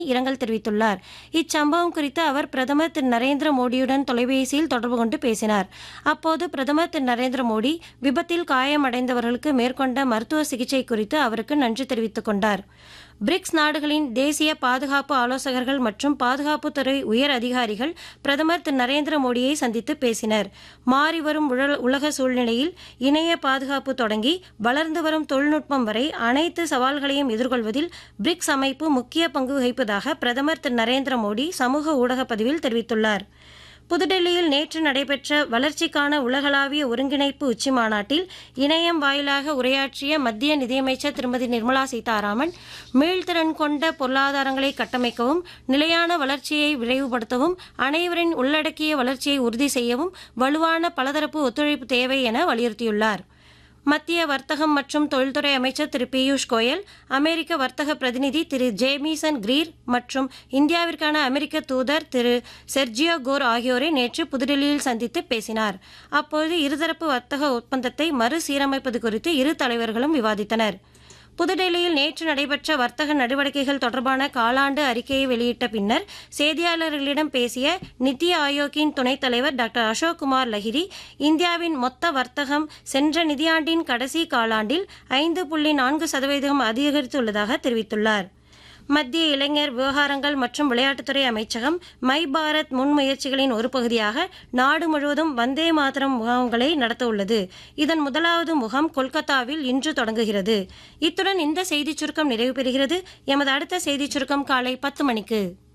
இரங்கல் தெரிவித்துள்ளார் இச்சம்பவம் குறித்து அவர் பிரதமர் திரு நரேந்திர மோடியுடன் தொலைபேசியில் தொடர்பு கொண்டு பேசினார் அப்போது பிரதமர் திரு நரேந்திர மோடி விபத்தில் காயமடைந்தவர்களுக்கு மேற்கொண்ட மருத்துவ சிகிச்சை குறித்து அவருக்கு நன்றி தெரிவித்துக் கொண்டார் பிரிக்ஸ் நாடுகளின் தேசிய பாதுகாப்பு ஆலோசகர்கள் மற்றும் பாதுகாப்புத்துறை உயர் அதிகாரிகள் பிரதமர் திரு நரேந்திர மோடியை சந்தித்து பேசினர் மாறிவரும் உழல் உலக சூழ்நிலையில் இணைய பாதுகாப்பு தொடங்கி வளர்ந்து வரும் தொழில்நுட்பம் வரை அனைத்து சவால்களையும் எதிர்கொள்வதில் பிரிக்ஸ் அமைப்பு முக்கிய பங்கு வகிப்பதாக பிரதமர் திரு நரேந்திர மோடி சமூக ஊடக பதிவில் தெரிவித்துள்ளார் புதுடெல்லியில் நேற்று நடைபெற்ற வளர்ச்சிக்கான உலகளாவிய ஒருங்கிணைப்பு உச்சி மாநாட்டில் இணையம் வாயிலாக உரையாற்றிய மத்திய நிதியமைச்சர் திருமதி நிர்மலா சீதாராமன் மீள்திறன் கொண்ட பொருளாதாரங்களை கட்டமைக்கவும் நிலையான வளர்ச்சியை விரைவுபடுத்தவும் அனைவரின் உள்ளடக்கிய வளர்ச்சியை உறுதி செய்யவும் வலுவான பலதரப்பு ஒத்துழைப்பு தேவை என வலியுறுத்தியுள்ளார் மத்திய வர்த்தகம் மற்றும் தொழில்துறை அமைச்சர் திரு பியூஷ் கோயல் அமெரிக்க வர்த்தக பிரதிநிதி திரு ஜேமிசன் கிரீர் மற்றும் இந்தியாவிற்கான அமெரிக்க தூதர் திரு செர்ஜியோ கோர் ஆகியோரை நேற்று புதுடெல்லியில் சந்தித்து பேசினார் அப்போது இருதரப்பு வர்த்தக ஒப்பந்தத்தை மறுசீரமைப்பது குறித்து இரு தலைவர்களும் விவாதித்தனர் புதுடெல்லியில் நேற்று நடைபெற்ற வர்த்தக நடவடிக்கைகள் தொடர்பான காலாண்டு அறிக்கையை வெளியிட்ட பின்னர் செய்தியாளர்களிடம் பேசிய நித்தி ஆயோக்கின் துணைத் தலைவர் டாக்டர் அசோக் குமார் லஹிரி இந்தியாவின் மொத்த வர்த்தகம் சென்ற நிதியாண்டின் கடைசி காலாண்டில் ஐந்து புள்ளி நான்கு சதவீதம் அதிகரித்துள்ளதாக தெரிவித்துள்ளார் மத்திய இளைஞர் விவகாரங்கள் மற்றும் விளையாட்டுத்துறை அமைச்சகம் மை பாரத் முன்முயற்சிகளின் ஒரு பகுதியாக நாடு முழுவதும் வந்தே மாதரம் முகாம்களை நடத்தவுள்ளது இதன் முதலாவது முகாம் கொல்கத்தாவில் இன்று தொடங்குகிறது இத்துடன் இந்த செய்திச் சுருக்கம் நிறைவு பெறுகிறது எமது அடுத்த செய்திச் சுருக்கம் காலை பத்து மணிக்கு